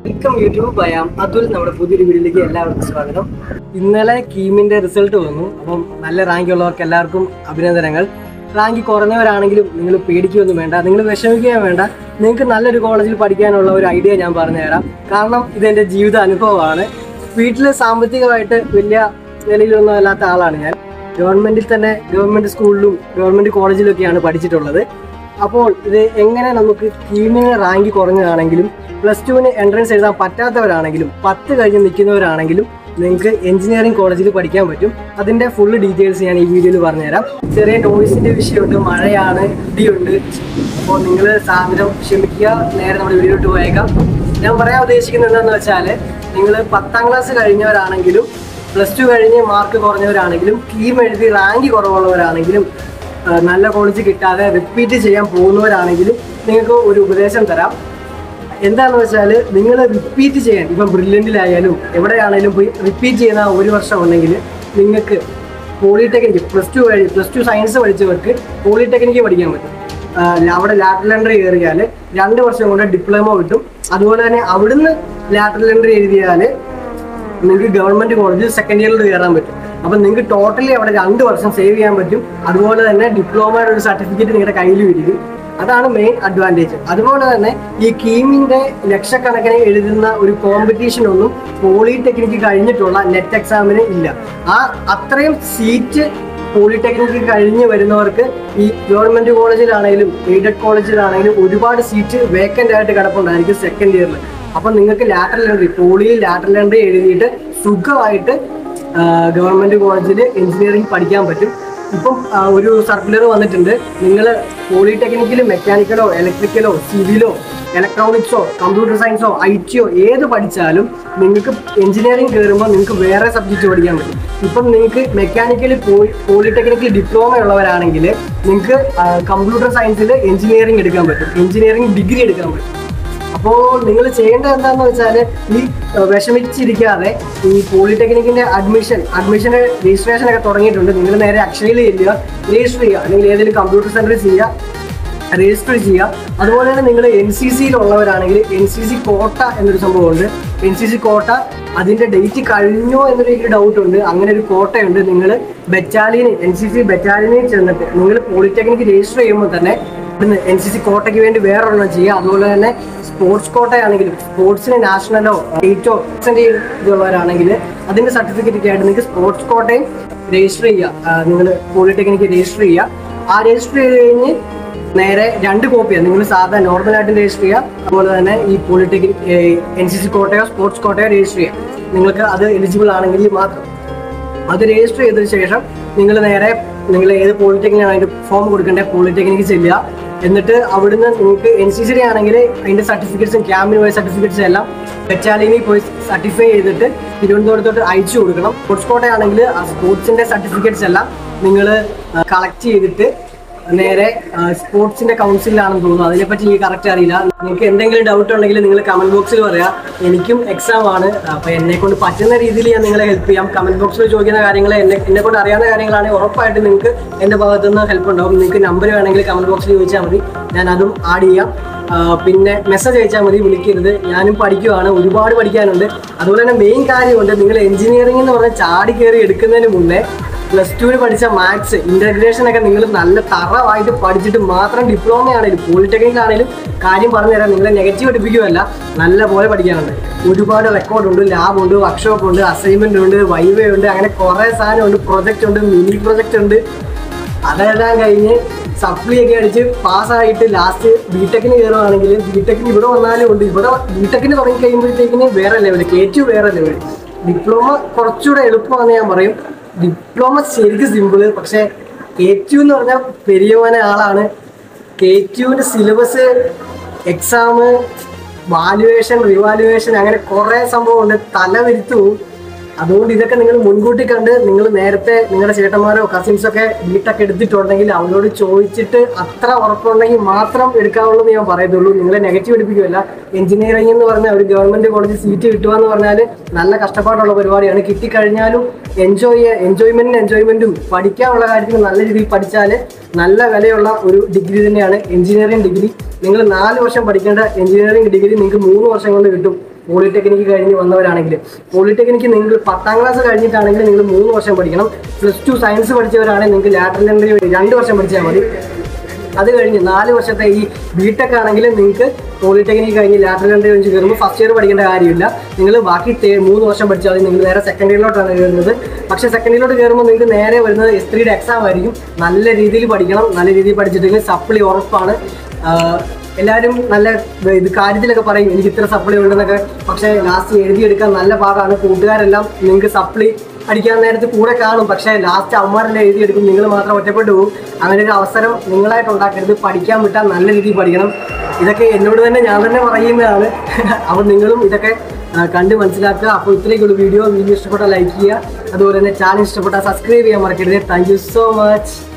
welcome YouTube I am Atul നമ്മുടെ പുതിയൊരു വീഡിയോയിലേക്ക് എല്ലാവർക്കും സ്വാഗതം ഇന്നലെ കീമിന്റെ റിസൾട്ട് വന്നു അപ്പം നല്ല റാങ്ക് ഉള്ളവർക്ക് എല്ലാവർക്കും അഭിനന്ദനങ്ങൾ റാങ്ക് കുറഞ്ഞവരാണെങ്കിലും നിങ്ങൾ പേടിക്കുകയൊന്നും വേണ്ട നിങ്ങൾ വിഷമിക്കുകയും വേണ്ട നിങ്ങൾക്ക് നല്ലൊരു കോളേജിൽ പഠിക്കാനുള്ള ഒരു ഐഡിയ ഞാൻ പറഞ്ഞുതരാം കാരണം ഇതെന്റെ ജീവിത അനുഭവമാണ് വീട്ടിൽ സാമ്പത്തികമായിട്ട് വലിയ നിലയിലൊന്നും അല്ലാത്ത ആളാണ് ഞാൻ ഗവൺമെന്റിൽ തന്നെ ഗവൺമെന്റ് സ്കൂളിലും ഗവൺമെന്റ് കോളേജിലൊക്കെയാണ് പഠിച്ചിട്ടുള്ളത് അപ്പോൾ ഇത് എങ്ങനെ നമുക്ക് കീമിന് റാങ്ക് കുറഞ്ഞതാണെങ്കിലും പ്ലസ് ടുവിന് എൻട്രൻസ് എഴുതാൻ പറ്റാത്തവരാണെങ്കിലും പത്ത് കഴിഞ്ഞ് നിൽക്കുന്നവരാണെങ്കിലും നിങ്ങൾക്ക് എഞ്ചിനീയറിംഗ് കോളേജിൽ പഠിക്കാൻ പറ്റും അതിന്റെ ഫുൾ ഡീറ്റെയിൽസ് ഞാൻ ഈ വീഡിയോയിൽ പറഞ്ഞുതരാം ചെറിയ നോയ്സിന്റെ വിഷയമുണ്ട് മഴയാണ് ഇടിയുണ്ട് അപ്പോൾ നിങ്ങൾ സാധനം ക്ഷമിക്കുക നേരെ നമ്മുടെ വീഡിയോട്ട് പോയേക്കാം ഞാൻ പറയാൻ ഉദ്ദേശിക്കുന്നത് എന്താണെന്ന് വെച്ചാൽ നിങ്ങൾ പത്താം ക്ലാസ് കഴിഞ്ഞവരാണെങ്കിലും പ്ലസ് ടു കഴിഞ്ഞ് മാർക്ക് കുറഞ്ഞവരാണെങ്കിലും കീം എഴുതി റാങ്ക് കുറവുള്ളവരാണെങ്കിലും ആ, നല്ല കോളേജ് കിട്ടാതെ റിപ്പീറ്റ് ചെയ്യാൻ പോകുന്നവരാണെങ്കിലും നിങ്ങൾക്ക് ഒരു ഉപദേശം തരാം എന്താണെന്ന് വെച്ചാൽ നിങ്ങൾ റിപ്പീറ്റ് ചെയ്യാൻ ഇപ്പം ബ്രില്യൻറ്റിലായാലും എവിടെയാണെങ്കിലും പോയി റിപ്പീറ്റ് ചെയ്യുന്ന ആ ഒരു വർഷം ഉണ്ടെങ്കിൽ നിങ്ങൾക്ക് പോളിടെക്നിക്ക് പ്ലസ് ടു കഴിഞ്ഞ് പ്ലസ് ടു സയൻസ് പഠിച്ചവർക്ക് പോളിടെക്നിക്ക് പഠിക്കാൻ പറ്റും ആ, അവിടെ ലാറ്ററൽ എൻട്രി കയറിയാൽ രണ്ട് വർഷം കൊണ്ട് ഡിപ്ലോമ കിട്ടും അതുപോലെ തന്നെ അവിടുന്ന് ലാറ്ററൽ എൻട്രി എഴുതിയാൽ നിങ്ങൾക്ക് ഗവൺമെന്റ് കോളേജിൽ സെക്കൻഡ് ഇയറിൽ കയറാൻ പറ്റും അപ്പം നിങ്ങൾക്ക് ടോട്ടലി അവിടെ രണ്ട് വർഷം സേവ് ചെയ്യാൻ പറ്റും അതുപോലെ തന്നെ ഡിപ്ലോമയുടെ ഒരു സർട്ടിഫിക്കറ്റ് നിങ്ങളുടെ കയ്യിൽ ഇരിക്കും അതാണ് മെയിൻ അഡ്വാൻറ്റേജ് അതുപോലെ തന്നെ ഈ കീമിന്റെ ലക്ഷക്കണക്കിന് എഴുതുന്ന ഒരു കോമ്പറ്റീഷൻ ഒന്നും പോളിടെക്നിക്ക് കഴിഞ്ഞിട്ടുള്ള നെറ്റ് എക്സാമിന് ഇല്ല ആ അത്രയും സീറ്റ് പോളിടെക്നിക്ക് കഴിഞ്ഞ് വരുന്നവർക്ക് ഈ ഗവൺമെന്റ് കോളേജിലാണെങ്കിലും എയ്ഡഡ് കോളേജിലാണെങ്കിലും ഒരുപാട് സീറ്റ് വേക്കൻ്റ് ആയിട്ട് കിടപ്പുണ്ടായിരിക്കും സെക്കൻഡ് ഇയറിൽ അപ്പം നിങ്ങൾക്ക് ലാറ്ററൽ എൻട്രി പോളിയിൽ ലാറ്ററൽ എൻട്രി എഴുതിയിട്ട് സുഖമായിട്ട് ഗവൺമെന്റ് കോളേജിൽ എഞ്ചിനീയറിംഗ് പഠിക്കാൻ പറ്റും ഇപ്പം ആ, ഒരു സർക്കുലർ വന്നിട്ടുണ്ട് നിങ്ങൾ പോളിടെക്നിക്കിൽ മെക്കാനിക്കലോ ഇലക്ട്രിക്കലോ സിവിലോ ഇലക്ട്രോണിക്സോ കമ്പ്യൂട്ടർ സയൻസോ ഐ ടിയോ ഏത് പഠിച്ചാലും നിങ്ങൾക്ക് എഞ്ചിനീയറിംഗ് കയറുമ്പോൾ നിങ്ങൾക്ക് വേറെ സബ്ജക്റ്റ് പഠിക്കാൻ പറ്റും ഇപ്പം നിങ്ങൾക്ക് മെക്കാനിക്കൽ പോളിടെക്നിക്കൽ ഡിപ്ലോമ ഉള്ളവരാണെങ്കിൽ നിങ്ങൾക്ക് കമ്പ്യൂട്ടർ സയൻസിൽ എഞ്ചിനീയറിംഗ് എടുക്കാൻ പറ്റും എഞ്ചിനീയറിംഗ് ഡിഗ്രി എടുക്കാൻ പറ്റും അപ്പോൾ നിങ്ങൾ ചെയ്യേണ്ടത് എന്താണെന്ന് വെച്ചാൽ ഈ അഹ്, വിഷമിച്ചിരിക്കാതെ ഈ പോളിടെക്നിക്കിന്റെ അഡ്മിഷൻ അഡ്മിഷന് രജിസ്ട്രേഷൻ ഒക്കെ തുടങ്ങിയിട്ടുണ്ട് നിങ്ങൾ നേരെ അക്ഷയയിൽ ചെല്ലുക രജിസ്റ്റർ ചെയ്യുക അല്ലെങ്കിൽ ഏതെങ്കിലും കമ്പ്യൂട്ടർ സെന്ററിൽ ചെയ്യുക രജിസ്റ്റർ ചെയ്യുക അതുപോലെ തന്നെ നിങ്ങൾ എൻ സി സിയിലുള്ളവരാണെങ്കിൽ എൻ സി സി കോട്ട എന്നൊരു സംഭവമുണ്ട് എൻ സി സി കോട്ട അതിന്റെ ഡേറ്റ് കഴിഞ്ഞോ എന്നൊരു എനിക്ക് ഡൗട്ട് ഉണ്ട് അങ്ങനെ ഒരു കോട്ടയുണ്ട് നിങ്ങൾ ബറ്റാലിയന് എൻ സി സി ബറ്റാലിയനിൽ ചെന്നിട്ട് നിങ്ങൾ പോളിടെക്നിക്ക് രജിസ്റ്റർ ചെയ്യുമ്പോൾ തന്നെ ഇവിടുന്ന് എൻ സി സി കോട്ടയ്ക്ക് വേണ്ടി വേറൊരെണ്ണം ചെയ്യുക അതുപോലെ തന്നെ സ്പോർട്സ് കോട്ടയാണെങ്കിലും സ്പോർട്സിന് നാഷണലോ സ്റ്റേറ്റോ ഇതുള്ളവരാണെങ്കിൽ അതിന്റെ സർട്ടിഫിക്കറ്റ് ഒക്കെ ആയിട്ട് നിങ്ങൾക്ക് സ്പോർട്സ് കോട്ടയും രജിസ്റ്റർ ചെയ്യുക നിങ്ങൾ പോളിടെക്നിക്ക് രജിസ്റ്റർ ചെയ്യുക ആ രജിസ്റ്റർ ചെയ്ത് കഴിഞ്ഞ് നേരെ രണ്ട് കോപ്പിയാണ് നിങ്ങൾ സാധാരണ നോർമൽ ആയിട്ട് രജിസ്റ്റർ ചെയ്യുക അതുപോലെ തന്നെ ഈ പോളിടെക്നിക് എൻ സി സി കോട്ടയോ സ്പോർട്സ് കോട്ടയോ രജിസ്റ്റർ ചെയ്യാം നിങ്ങൾക്ക് അത് എലിജിബിൾ ആണെങ്കിൽ മാത്രം അത് രജിസ്റ്റർ ചെയ്തതിനു ശേഷം നിങ്ങൾ നേരെ നിങ്ങൾ ഏത് പോളിടെക്നിക് അതിന്റെ ഫോം കൊടുക്കേണ്ട പോളിടെക്നിക്ക് ചെല്ലുക എന്നിട്ട് അവിടുന്ന് നിങ്ങൾക്ക് എൻ സി സി ആണെങ്കിൽ അതിന്റെ സർട്ടിഫിക്കറ്റ്സും ക്യാമ്പിന് പോയ സർട്ടിഫിക്കറ്റ്സ് എല്ലാം ബറ്റാലിയനിൽ പോയി സർട്ടിഫൈ ചെയ്തിട്ട് തിരുവനന്തപുരത്തോട്ട് അയച്ചു കൊടുക്കണം സ്പോർട്സ് കോട്ടയാണെങ്കിൽ ആ സ്പോർട്സിന്റെ സർട്ടിഫിക്കറ്റ്സ് എല്ലാം നിങ്ങൾ കളക്ട് ചെയ്തിട്ട് നേരെ സ്പോർട്സിന്റെ കൗൺസിലാണെന്ന് തോന്നുന്നു അതിനെപ്പറ്റി എനിക്ക് കറക്റ്റ് അറിയില്ല നിങ്ങൾക്ക് എന്തെങ്കിലും ഡൗട്ട് ഉണ്ടെങ്കിൽ നിങ്ങൾ കമന്റ് ബോക്സിൽ പറയാം എനിക്കും എക്സാം ആണ് അപ്പൊ എന്നെ കൊണ്ട് പറ്റുന്ന രീതിയിൽ ഞാൻ നിങ്ങളെ ഹെൽപ്പ് ചെയ്യാം കമന്റ് ബോക്സിൽ ചോദിക്കുന്ന കാര്യങ്ങൾ എന്നെ എന്നെ കൊണ്ട് അറിയാവുന്ന കാര്യങ്ങളാണെങ്കിൽ ഉറപ്പായിട്ട് നിങ്ങൾക്ക് എന്റെ ഭാഗത്തു നിന്ന് ഹെൽപ്പ് ഉണ്ടാവും നിങ്ങൾക്ക് നമ്പർ വേണമെങ്കിൽ കമന്റ് ബോക്സിൽ ചോദിച്ചാൽ മതി ഞാൻ അതും ആഡ് ചെയ്യാം ആ, പിന്നെ മെസ്സേജ് അയച്ചാൽ മതി വിളിക്കരുത് ഞാനും പഠിക്കുവാണ് ഒരുപാട് പഠിക്കാനുണ്ട് അതുപോലെ തന്നെ മെയിൻ കാര്യമുണ്ട് നിങ്ങൾ എഞ്ചിനീയറിംഗ് എന്ന് പറഞ്ഞാൽ ചാടി കയറി എടുക്കുന്നതിന് മുന്നേ പ്ലസ് ടുവിന് പഠിച്ച മാത്സ് ഇന്റഗ്രേഷൻ ഒക്കെ നിങ്ങൾ നല്ല തറവായിട്ട് പഠിച്ചിട്ട് മാത്രം ഡിപ്ലോമ ആണെങ്കിലും പോളിടെക്നിക് ആണെങ്കിലും കാര്യം പറഞ്ഞുതരാം നിങ്ങളെ നെഗറ്റീവ് പഠിപ്പിക്കുകയല്ല നല്ല പോലെ പഠിക്കാനുണ്ട് ഒരുപാട് റെക്കോർഡുണ്ട് ലാബുണ്ട് വർക്ക്ഷോപ്പ് ഉണ്ട് അസൈൻമെന്റ് ഉണ്ട് വൈവേ ഉണ്ട് അങ്ങനെ കുറേ സാധനമുണ്ട് പ്രൊജക്റ്റ് ഉണ്ട് മിനി പ്രൊജക്റ്റ് ഉണ്ട് അതെല്ലാം കഴിഞ്ഞ് സപ്ലി ഒക്കെ അടിച്ച് പാസ്സായിട്ട് ലാസ്റ്റ് ബിടെക്കിന് കയറുവാണെങ്കിൽ ബിടെക്കിന് ഇവിടെ വന്നാലും ഉണ്ട് ഇവിടെ ബിടെക്കിന് തുടങ്ങി കഴിയുമ്പോഴത്തേക്കിന് വേറെ ലെവൽ കെ ടു വേറെ ലെവൽ ഡിപ്ലോമ കുറച്ചുകൂടെ എളുപ്പമാണെന്ന് ഞാൻ പറയും ഡിപ്ലോമ ശരിക്കും സിമ്പിള് പക്ഷെ കെ ടു എന്ന് പറഞ്ഞാൽ പെരിയവന ആളാണ് കെ ടുവിൻ്റെ സിലബസ് എക്സാം വാലുവേഷൻ റിവാലുവേഷൻ അങ്ങനെ കുറേ സംഭവമുണ്ട് തല വരുത്തു അതുകൊണ്ട് ഇതൊക്കെ നിങ്ങൾ മുൻകൂട്ടി കണ്ട് നിങ്ങൾ നേരത്തെ നിങ്ങളുടെ ചേട്ടന്മാരോ കസിൻസോ ഒക്കെ ബിടെക് എടുത്തിട്ടുണ്ടെങ്കിൽ അവരോട് ചോദിച്ചിട്ട് അത്ര ഉറപ്പുണ്ടെങ്കിൽ മാത്രം എടുക്കാവുള്ളൂ എന്ന് ഞാൻ പറയത്തുള്ളൂ നിങ്ങളെ നെഗറ്റീവ് എടുപ്പിക്കുമല്ല എഞ്ചിനീയറിംഗ് എന്ന് പറഞ്ഞാൽ ഒരു ഗവൺമെന്റ് കോളേജിൽ സീറ്റ് കിട്ടുക എന്ന് പറഞ്ഞാൽ നല്ല കഷ്ടപ്പാടുള്ള പരിപാടിയാണ് കിട്ടിക്കഴിഞ്ഞാലും എൻജോയ് എൻജോയ്മെന്റിന് എൻജോയ്മെന്റും പഠിക്കാനുള്ള കാര്യത്തിൽ നല്ല രീതിയിൽ പഠിച്ചാൽ നല്ല വിലയുള്ള ഒരു ഡിഗ്രി തന്നെയാണ് എഞ്ചിനീയറിംഗ് ഡിഗ്രി നിങ്ങൾ നാല് വർഷം പഠിക്കേണ്ട എഞ്ചിനീയറിംഗ് ഡിഗ്രി നിങ്ങൾക്ക് മൂന്ന് വർഷം കൊണ്ട് കിട്ടും പോളിടെക്നിക്ക് കഴിഞ്ഞ് വന്നവരാണെങ്കിൽ പോളിടെക്നിക്ക് നിങ്ങൾ പത്താം ക്ലാസ് കഴിഞ്ഞിട്ടാണെങ്കിൽ നിങ്ങൾ മൂന്ന് വർഷം പഠിക്കണം പ്ലസ് ടു സയൻസ് പഠിച്ചവരാണെങ്കിൽ നിങ്ങൾക്ക് ലാറ്ററൽ എൻട്രി രണ്ട് വർഷം പഠിച്ചാൽ മതി അത് കഴിഞ്ഞ് നാല് വർഷത്തെ ഈ ബിടെക് ആണെങ്കിൽ നിങ്ങൾക്ക് പോളിടെക്നിക് കഴിഞ്ഞ് ലാറ്ററൽ എൻട്രി കഴിഞ്ഞ് കയറുമ്പോൾ ഫസ്റ്റ് ഇയർ പഠിക്കേണ്ട കാര്യമില്ല നിങ്ങൾ ബാക്കി തേ- മൂന്ന് വർഷം പഠിച്ചാൽ മതി നിങ്ങൾ നേരെ സെക്കൻഡ് ഇയറിലോട്ടാണ് കയറുന്നത് പക്ഷേ സെക്കൻഡ് ഇയറിലോട്ട് കയറുമ്പോൾ നിങ്ങൾക്ക് നേരെ വരുന്നത് എസ് ത്രീയുടെ എക്സാം ആയിരിക്കും നല്ല രീതിയിൽ പഠിക്കണം നല്ല രീതിയിൽ പഠിച്ചിട്ടുണ്ടെങ്കിൽ സപ്ലി ഉറപ്പാണ് ആഹ് എല്ലാവരും നല്ല ഇത് കാര്യത്തിലൊക്കെ പറയും എനിക്ക് ഇത്ര സപ്ലി ഉണ്ടെന്നൊക്കെ പക്ഷേ ലാസ്റ്റ് എഴുതിയെടുക്കാൻ നല്ല പാടാണ് കൂട്ടുകാരെല്ലാം നിങ്ങൾക്ക് സപ്ലി അടിക്കാൻ നേരത്ത് കൂടെ കാണും പക്ഷേ ലാസ്റ്റ് അവന്മാരെല്ലാം എഴുതിയെടുക്കും നിങ്ങൾ മാത്രം ഒറ്റപ്പെട്ടു പോകും അങ്ങനെ ഒരു അവസരം നിങ്ങളായിട്ട് ഉണ്ടാക്കരുത് പഠിക്കാൻ വിട്ടാൽ നല്ല രീതിയിൽ പഠിക്കണം ഇതൊക്കെ എന്നോട് തന്നെ ഞാൻ തന്നെ പറയുന്നതാണ് അപ്പോൾ നിങ്ങളും ഇതൊക്കെ ആ, കണ്ട് മനസ്സിലാക്കുക അപ്പോൾ ഇത്രയൊക്കെയുള്ള വീഡിയോ വീഡിയോ ഇഷ്ടപ്പെട്ടാൽ ലൈക്ക് ചെയ്യുക അതുപോലെ തന്നെ ചാനൽ ഇഷ്ടപ്പെട്ടാൽ സബ്സ്ക്രൈബ് ചെയ്യാൻ മറക്കരുത് താങ്ക് യു സോ മച്ച്